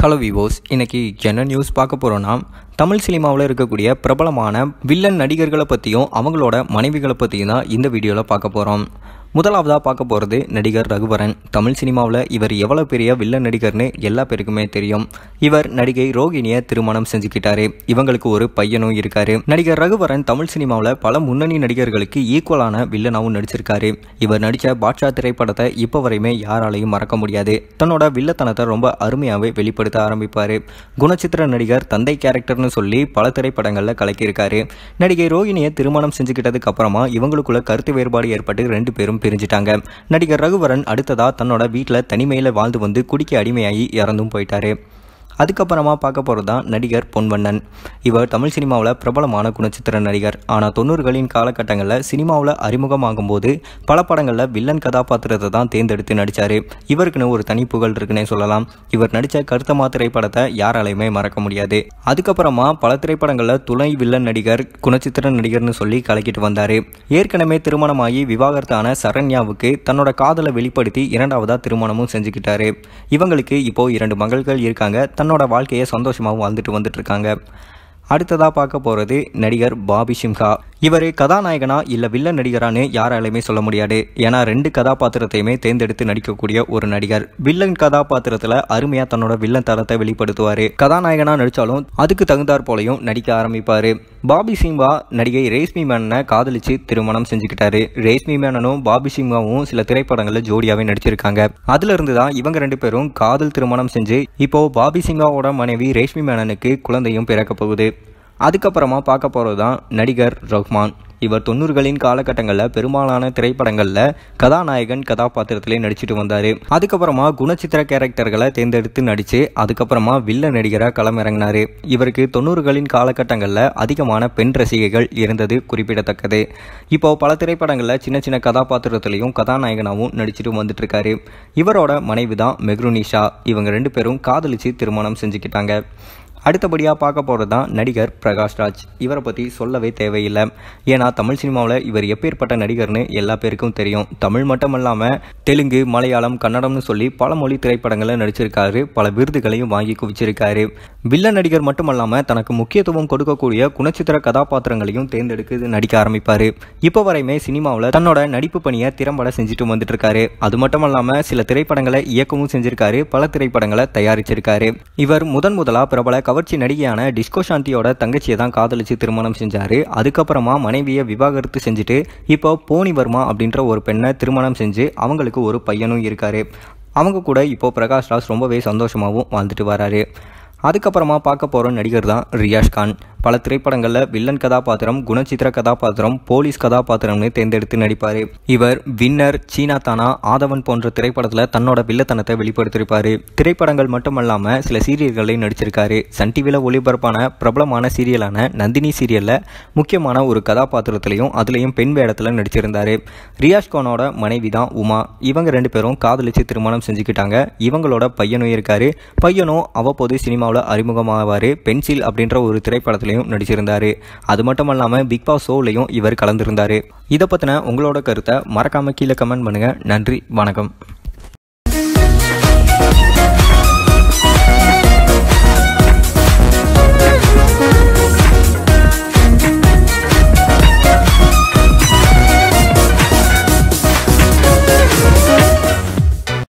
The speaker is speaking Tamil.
ஹலோ விவோஸ் இன்னைக்கு என்ன நியூஸ் பார்க்க போகிறோன்னா தமிழ் சினிமாவில் இருக்கக்கூடிய பிரபலமான வில்லன் நடிகர்களை பற்றியும் அவங்களோட மனைவிகளை பற்றியும் தான் இந்த வீடியோவில் பார்க்க போகிறோம் முதலாவதாக பார்க்க போகிறது நடிகர் ரகுவரன் தமிழ் சினிமாவில் இவர் எவ்வளோ பெரிய வில்லன் நடிகர்னு எல்லா பேருக்குமே தெரியும் இவர் நடிகை ரோகிணியை திருமணம் செஞ்சுக்கிட்டாரு இவங்களுக்கு ஒரு பையனும் இருக்காரு நடிகர் ரகுவரன் தமிழ் சினிமாவில் பல முன்னணி நடிகர்களுக்கு ஈக்குவலான வில்லனாகவும் நடிச்சிருக்காரு இவர் நடித்த பாட்ஷா திரைப்படத்தை இப்போ வரையுமே யாராலையும் மறக்க முடியாது தன்னோட வில்லத்தனத்தை ரொம்ப அருமையாகவே வெளிப்படுத்த ஆரம்பிப்பார் குணச்சித்திர நடிகர் தந்தை கேரக்டர்னு சொல்லி பல திரைப்படங்களில் கலக்கியிருக்காரு நடிகை ரோகிணியை திருமணம் செஞ்சுக்கிட்டதுக்கு அப்புறமா இவங்களுக்குள்ள கருத்து வேறுபாடு ஏற்பட்டு ரெண்டு பேரும் பிரிஞ்சிட்டாங்க நடிகர் ரகுவரன் அடுத்ததா தன்னோட வீட்டில் தனிமையில் வாழ்ந்து வந்து குடிக்க அடிமையாகி இறந்தும் போயிட்டாரு அதுக்கப்புறமா பார்க்க போகிறது தான் நடிகர் பொன்வண்ணன் இவர் தமிழ் சினிமாவில் பிரபலமான குணச்சித்திர நடிகர் ஆனால் தொண்ணூறுகளின் காலகட்டங்களில் சினிமாவில் அறிமுகமாகும் போது பல படங்களில் வில்லன் கதாபாத்திரத்தை தான் தேர்ந்தெடுத்து நடித்தார் இவருக்குன்னு ஒரு தனி புகழ் இருக்குன்னே சொல்லலாம் இவர் நடித்த கருத்தமா திரைப்படத்தை யாராலையுமே மறக்க முடியாது அதுக்கப்புறமா பல திரைப்படங்களில் துணை வில்லன் நடிகர் குணச்சித்திர நடிகர்னு சொல்லி கலக்கிட்டு வந்தார் ஏற்கனவே திருமணமாகி விவாகரத்தான சரண்யாவுக்கு தன்னோட காதலை வெளிப்படுத்தி இரண்டாவதாக திருமணமும் செஞ்சுக்கிட்டாரு இவங்களுக்கு இப்போ இரண்டு மகள்கள் இருக்காங்க தன்னோட வாழ்க்கையை சந்தோஷமாகவும் வாழ்ந்துட்டு வந்துட்டு இருக்காங்க அடுத்ததாக பார்க்க போகிறது நடிகர் பாபி சிம்ஹா இவர் கதாநாயகனா இல்லை வில்லன் நடிகரான்னு யாராலையுமே சொல்ல முடியாது ஏன்னா ரெண்டு கதாபாத்திரத்தையுமே தேர்ந்தெடுத்து நடிக்கக்கூடிய ஒரு நடிகர் வில்லன் கதாபாத்திரத்தில் அருமையாக தன்னோட வில்லன் தரத்தை வெளிப்படுத்துவார் கதாநாயகனா நடித்தாலும் அதுக்கு தகுந்தாற் போலையும் நடிக்க ஆரம்பிப்பார் பாபி சிம்ஹா நடிகை ரேஷ்மி மேனனை காதலிச்சு திருமணம் செஞ்சுக்கிட்டாரு ரேஷ்மி மேனனும் பாபி சிம்ஹாவும் சில திரைப்படங்களில் ஜோடியாகவே நடிச்சிருக்காங்க அதுல இருந்து தான் இவங்க ரெண்டு பேரும் காதல் திருமணம் செஞ்சு இப்போ பாபி சிம்ஹாவோட மனைவி ரேஷ்மி மேனனுக்கு குழந்தையும் பிறக்க போகுது அதுக்கப்புறமா பார்க்க போகிறது தான் நடிகர் ரஹ்மான் இவர் தொண்ணூறுகளின் காலகட்டங்களில் பெரும்பாலான திரைப்படங்களில் கதாநாயகன் கதாபாத்திரத்திலே நடிச்சிட்டு வந்தார் அதுக்கப்புறமா குணச்சித்திர கேரக்டர்களை தேர்ந்தெடுத்து நடித்து அதுக்கப்புறமா வில்ல நடிகராக களமிறங்கினார் இவருக்கு தொண்ணூறுகளின் காலகட்டங்களில் அதிகமான பெண் ரசிகைகள் இருந்தது குறிப்பிடத்தக்கது இப்போ பல திரைப்படங்களில் சின்ன சின்ன கதாபாத்திரத்திலையும் கதாநாயகனாகவும் நடிச்சிட்டு வந்துட்டு இருக்காரு இவரோட மனைவி தான் மெக்ருனிஷா இவங்க ரெண்டு பேரும் காதலிச்சு திருமணம் செஞ்சுக்கிட்டாங்க அடுத்தபடியாக பார்க்க போகிறது தான் நடிகர் பிரகாஷ்ராஜ் இவரை பற்றி சொல்லவே தேவையில்லை ஏன்னா தமிழ் சினிமாவில் இவர் எப்பேற்பட்ட நடிகர்னு எல்லா பேருக்கும் தெரியும் தமிழ் மட்டும் இல்லாமல் தெலுங்கு மலையாளம் கன்னடம்னு சொல்லி பல மொழி திரைப்படங்களில் நடிச்சிருக்காரு பல விருதுகளையும் வாங்கி குவிச்சிருக்காரு வில்லன் நடிகர் மட்டும் இல்லாமல் தனக்கு முக்கியத்துவம் கொடுக்கக்கூடிய குணச்சித்திர கதாபாத்திரங்களையும் தேர்ந்தெடுத்து நடிக்க ஆரம்பிப்பார் இப்போ வரையுமே சினிமாவில் தன்னோட நடிப்பு பணியை திறம்பட செஞ்சுட்டு வந்துட்டு இருக்காரு அது மட்டும் இல்லாமல் சில திரைப்படங்களை இயக்கமும் செஞ்சிருக்காரு பல திரைப்படங்களை தயாரிச்சிருக்காரு இவர் முதன் முதலாக பிரபல கவர்ச்சி நடிகையான டிஸ்கோ சாந்தியோட தங்கச்சியை தான் காதலிச்சு திருமணம் செஞ்சாரு அதுக்கப்புறமா மனைவியை விவாகரத்து செஞ்சுட்டு இப்போ போனி வர்மா அப்படின்ற ஒரு பெண்ணை திருமணம் செஞ்சு அவங்களுக்கு ஒரு பையனும் இருக்காரு அவங்க கூட இப்போ பிரகாஷ் ராஜ் ரொம்பவே சந்தோஷமாகவும் வாழ்ந்துட்டு வராரு அதுக்கப்புறமா பார்க்க போகிற நடிகர் தான் ரியாஷ் கான் பல திரைப்படங்களில் வில்லன் கதாபாத்திரம் குணச்சித்திர கதாபாத்திரம் போலீஸ் கதாபாத்திரம்னு தேர்ந்தெடுத்து நடிப்பார் இவர் வின்னர் சீனா தானா ஆதவன் போன்ற திரைப்படத்தில் தன்னோட வில்லத்தனத்தை வெளிப்படுத்தியிருப்பார் திரைப்படங்கள் மட்டுமல்லாமல் சில சீரியல்களையும் நடிச்சிருக்காரு சன் டிவியில் ஒளிபரப்பான பிரபலமான சீரியலான நந்தினி சீரியலில் முக்கியமான ஒரு கதாபாத்திரத்திலையும் அதுலேயும் பெண் வேடத்தில் நடிச்சிருந்தார் ரியாஷ் கானோட மனைவி தான் உமா இவங்க ரெண்டு பேரும் காதலிச்சு திருமணம் செஞ்சுக்கிட்டாங்க இவங்களோட பையனும் இருக்காரு பையனும் அவ்வப்போது சினிமாவில் அறிமுகமாவார் பென்சில் அப்படின்ற ஒரு திரைப்படத்திலையும் நடிச்சிருந்தார் அது மட்டும் இல்லாமல் பிக் பாஸ் ஷோலையும் இவர் கலந்துருந்தார் இதை பற்றின உங்களோட கருத்தை மறக்காமல் கீழே கமெண்ட் பண்ணுங்கள் நன்றி வணக்கம்